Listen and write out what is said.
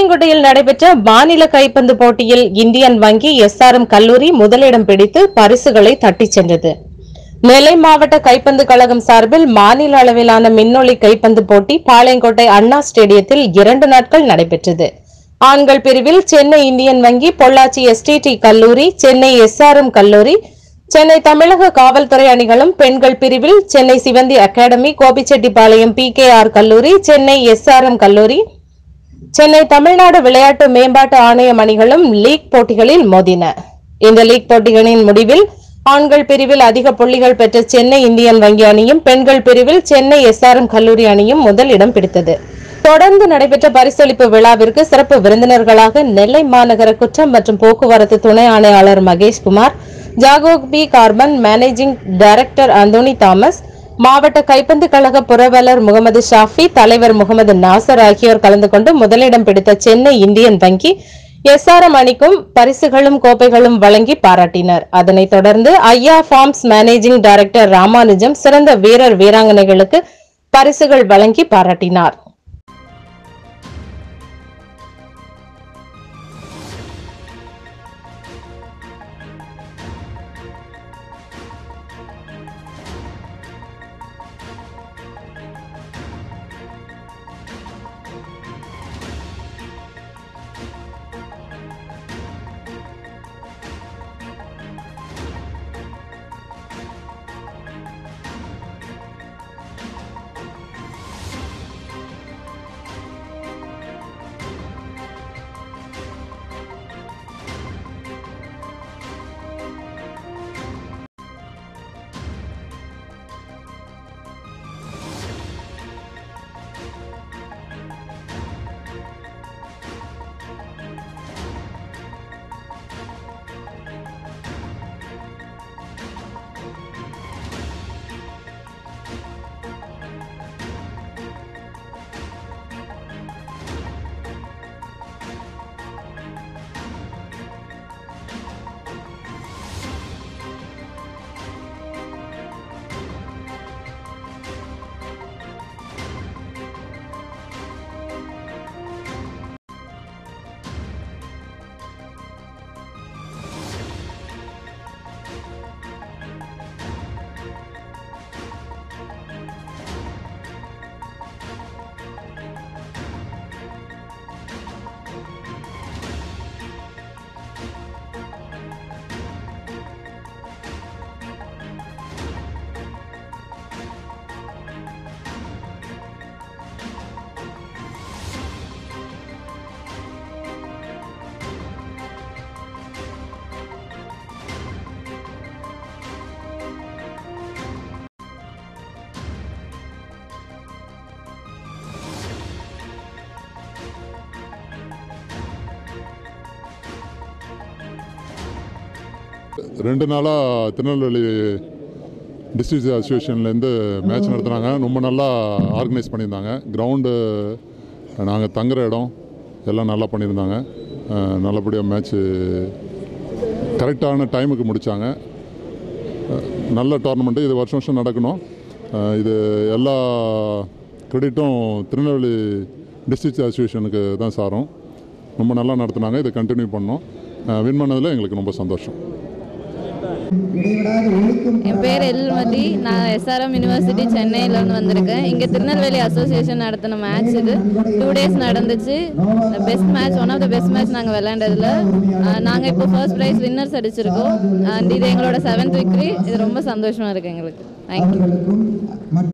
பாளையங்கோட்டையில் நடைபெற்ற மாநில கைப்பந்து போட்டியில் இந்தியன் வங்கி எஸ்ஆர்எம் கல்லூரி முதலிடம் பிடித்து பரிசுகளை தட்டிச் சென்றது நெல்லை மாவட்ட கைப்பந்து கழகம் சார்பில் மாநில அளவிலான மின்னொளி கைப்பந்து போட்டி பாளையங்கோட்டை அண்ணா ஸ்டேடியத்தில் இரண்டு நாட்கள் நடைபெற்றது ஆண்கள் பிரிவில் சென்னை இந்தியன் வங்கி பொள்ளாச்சி எஸ்டிடி கல்லூரி சென்னை எஸ்ஆர்எம் கல்லூரி சென்னை தமிழக காவல்துறை அணிகளும் பெண்கள் பிரிவில் சென்னை சிவந்தி அகாடமி கோபிச்செட்டிப்பாளையம் பிகேஆர் கல்லூரி சென்னை எஸ்ஆர்எம் கல்லூரி சென்னை தமிழ்நாடு விளையாட்டு மேம்பாட்டு ஆணையம் அணிகளும் லீக் போட்டிகளில் மோதின இந்த லீக் போட்டிகளின் முடிவில் ஆண்கள் பிரிவில் அதிக புள்ளிகள் பெற்ற சென்னை இந்தியன் வங்கி அணியும் பெண்கள் பிரிவில் சென்னை எஸ்ஆர்எம் கல்லூரி அணியும் முதல் இடம் பிடித்தது தொடர்ந்து நடைபெற்ற பரிசளிப்பு விழாவிற்கு சிறப்பு விருந்தினர்களாக நெல்லை மாநகர குற்றம் மற்றும் போக்குவரத்து துணை ஆணையாளர் மகேஷ்குமார் ஜாகோக் B carbon managing director Anthony Thomas மாவட்ட கைப்பந்து கழக புரவலர் முகமது ஷாஃபி தலைவர் முகமது நாசர் ஆகியோர் கலந்து கொண்டு முதலிடம் பிடித்த சென்னை இந்தியன் வங்கி எஸ்ஆர்எம் அணிக்கும் பரிசுகளும் கோப்பைகளும் வழங்கி பாராட்டினர் அதனைத் தொடர்ந்து ஐயா ஃபார்ம்ஸ் மேனேஜிங் டைரக்டர் ராமானுஜம் சிறந்த வீரர் வீராங்கனைகளுக்கு பரிசுகள் வழங்கி பாராட்டினார் ரெண்டு நாளாக திருநெல்வேலி டிஸ்ட்ரிக்ட் அசோசியேஷன்லேருந்து மேட்ச் நடத்துனாங்க ரொம்ப நல்லா ஆர்கனைஸ் பண்ணியிருந்தாங்க கிரவுண்டு நாங்கள் தங்குற இடம் எல்லாம் நல்லா பண்ணியிருந்தாங்க அஹ், நல்லபடியாக மேட்ச்சு கரெக்டான டைமுக்கு முடித்தாங்க நல்ல டோர்னமெண்ட்டு இது வருஷம் வருஷம் நடக்கணும் அஹ், இது எல்லா கிரெடிட்டும் திருநெல்வேலி டிஸ்ட்ரிக்ட் அசோசியேஷனுக்கு தான் சாரும் ரொம்ப நல்லா நடத்துனாங்க இதை கண்டினியூ பண்ணோம் வின் பண்ணதில் எங்களுக்கு ரொம்ப சந்தோஷம் என் பேர் எல்மதி நான் எஸ்ஆர்எம் யூனிவர்சிட்டி சென்னையிலேருந்து வந்திருக்கேன் இங்கே திருநெல்வேலி அசோசியேஷன் நடத்தின மேட்ச் இது டூ டேஸ் நடந்துச்சு best match one of the best match நாங்கள் விளையாண்டதில் நாங்கள் இப்போ ஃபர்ஸ்ட் ப்ரைஸ் வின்னர்ஸ் அடிச்சிருக்கோம் அண்ட் இது எங்களோட செவன்த் விக்ட்ரி இது ரொம்ப சந்தோஷமாக இருக்குது எங்களுக்கு தேங்க்யூ